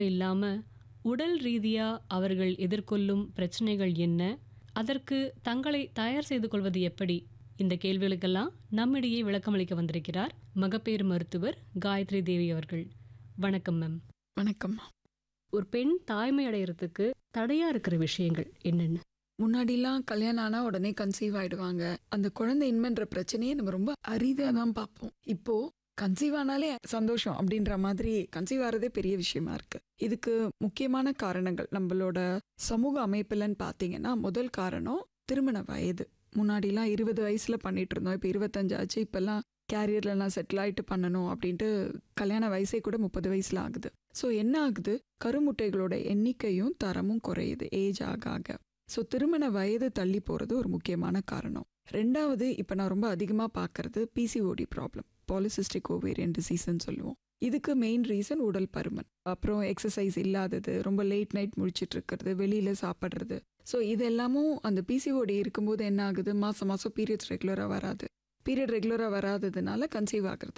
இல்லாம உடல் ரீதியா அவர்கள் எதிர்கொள்ளும் பிரச்சனைகள் என்ன அதற்கு தங்களை தயார் செய்து கொள்வது எப்படி இந்த கேள்விகளுக்கெல்லாம் நம்மிடையே விளக்கமளிக்க வந்திருக்கிறார் மகப்பேறு மருத்துவர் காயத்ரி தேவி அவர்கள் வணக்கம் மேம் வணக்கம் ஒரு பெண் தாய்மை அடையறதுக்கு தடையா இருக்கிற விஷயங்கள் என்னென்ன முன்னாடிலாம் கல்யாணம் ஆனா உடனே கன்சீவ் ஆயிடுவாங்க அந்த குழந்தையின்மைன்ற பிரச்சனையே நம்ம ரொம்ப அரிதா தான் பார்ப்போம் இப்போ கன்சீவ் ஆனாலே சந்தோஷம் அப்படின்ற மாதிரி கன்சீவ் ஆறதே பெரிய விஷயமா இருக்கு இதுக்கு முக்கியமான காரணங்கள் நம்மளோட சமூக அமைப்புலன்னு பார்த்தீங்கன்னா முதல் காரணம் திருமண வயது முன்னாடிலாம் இருபது வயசுல பண்ணிட்டு இருந்தோம் இப்போ இருபத்தஞ்சு ஆச்சு இப்பெல்லாம் கேரியர்லலாம் செட்டில் ஆயிட்டு பண்ணணும் அப்படின்ட்டு கல்யாண வயசே கூட முப்பது வயசுல ஆகுது ஸோ என்ன ஆகுது கருமுட்டைகளோட எண்ணிக்கையும் தரமும் குறையுது ஏஜ் ஆக ஆக ஸோ திருமண வயது தள்ளி போகிறது ஒரு முக்கியமான காரணம் ரெண்டாவது இப்போ நான் ரொம்ப அதிகமாக பார்க்கறது பிசிஓடி ப்ராப்ளம் பாலிசிஸ்டிக் ஓவேரியன் டிசீஸ்ன்னு சொல்லுவோம் இதுக்கு மெயின் ரீசன் உடல் பருமன் அப்புறம் எக்ஸசைஸ் இல்லாதது ரொம்ப லேட் நைட் முழிச்சிட்டு இருக்கிறது வெளியில் சாப்பிட்றது ஸோ இது எல்லாமும் அந்த பிசிஓடி இருக்கும்போது என்ன ஆகுது மாதம் மாதம் பீரியட்ஸ் ரெகுலராக வராது பீரியட் ரெகுலராக வராததுனால கன்சீவ் ஆகிறது